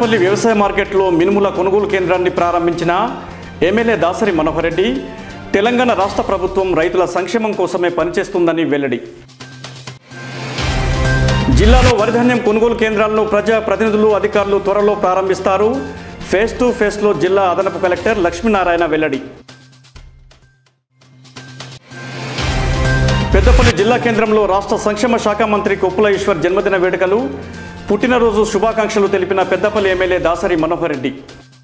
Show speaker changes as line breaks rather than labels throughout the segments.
పెద్దపల్లి వ్యవసాయ మార్కెట్లో మినుముల కొనుగోలు కేంద్రాన్ని ప్రారంభించిన ఎమ్మెల్యే దాసరి మనోహర్ రెడ్డి తెలంగాణ రాష్ట్ర ప్రభుత్వం రైతుల సంక్షేమం కోసమే పనిచేస్తుందని వెల్లడి జిల్లాలో వరిధాన్యం కొనుగోలు కేంద్రాలను ప్రజా ప్రతినిధులు అధికారులు త్వరలో ప్రారంభిస్తారు ఫేస్ టు ఫేస్లో జిల్లా అదనపు కలెక్టర్ లక్ష్మీనారాయణ వెల్లడి పెద్దపల్లి జిల్లా కేంద్రంలో రాష్ట్ర సంక్షేమ శాఖ మంత్రి కొప్పుల ఈశ్వర్ జన్మదిన వేడుకలు పుట్టినరోజు శుభాకాంక్షలు తెలిపిన పెద్దపల్లి ఎమ్మెల్యే దాసరి మనోహర్ రెడ్డి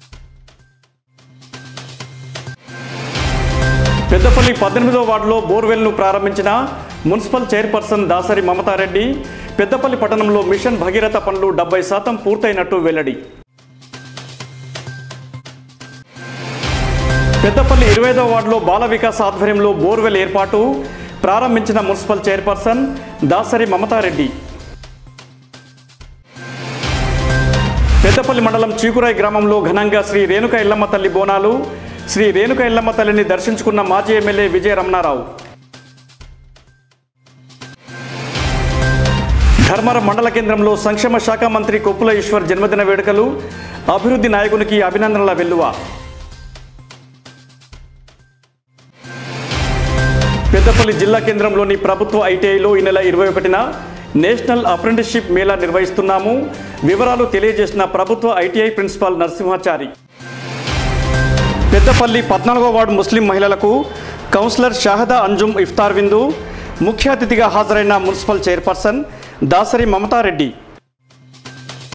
పెద్దపల్లి పద్దెనిమిదో వార్డులో బోర్వెల్ను ప్రారంభించిన మున్సిపల్ చైర్పర్సన్ దాసరి మమతారెడ్డి పెద్దపల్లి పట్టణంలో మిషన్ భగీరథ పనులు డెబ్బై శాతం పూర్తయినట్టు వెల్లడి పెద్దపల్లి ఇరవైదో వార్డులో బాల వికాస్ ఆధ్వర్యంలో బోర్వెల్ ఏర్పాటు ప్రారంభించిన మున్సిపల్ చైర్పర్సన్ దాసరి మమతారెడ్డి పెద్దపల్లి మండలం చీకురాయి గ్రామంలో ఘనంగా శ్రీ రేణుక ఇల్లమ్మ తల్లి బోనాలు శ్రీ రేణుక ఇల్లమ్మ తల్లిని దర్శించుకున్న మాజీ ఎమ్మెల్యే విజయ రమణారావు ధర్మవరం మండల కేంద్రంలో సంక్షేమ శాఖ మంత్రి కొప్పుల ఈశ్వర్ జన్మదిన వేడుకలు అభివృద్ధి నాయకునికి అభినందనల వెల్లువ పెద్దపల్లి జిల్లా కేంద్రంలోని ప్రభుత్వ ఐటీఐలో ఈ నెల ఇరవై ఒకటిన నేషనల్ అప్రెంటిస్షిప్ మేళా నిర్వహిస్తున్నాము వివరాలు తెలియజేసిన ప్రభుత్వ ఐటీఐ ప్రిన్సిపాల్ నరసింహాచారి పెద్దపల్లి పద్నాలుగో వార్డు ముస్లిం మహిళలకు కౌన్సిలర్ షాహదా అంజుమ్ ఇఫ్తార్ విందు ముఖ్య అతిథిగా హాజరైన మున్సిపల్ చైర్పర్సన్ దాసరి మమతారెడ్డి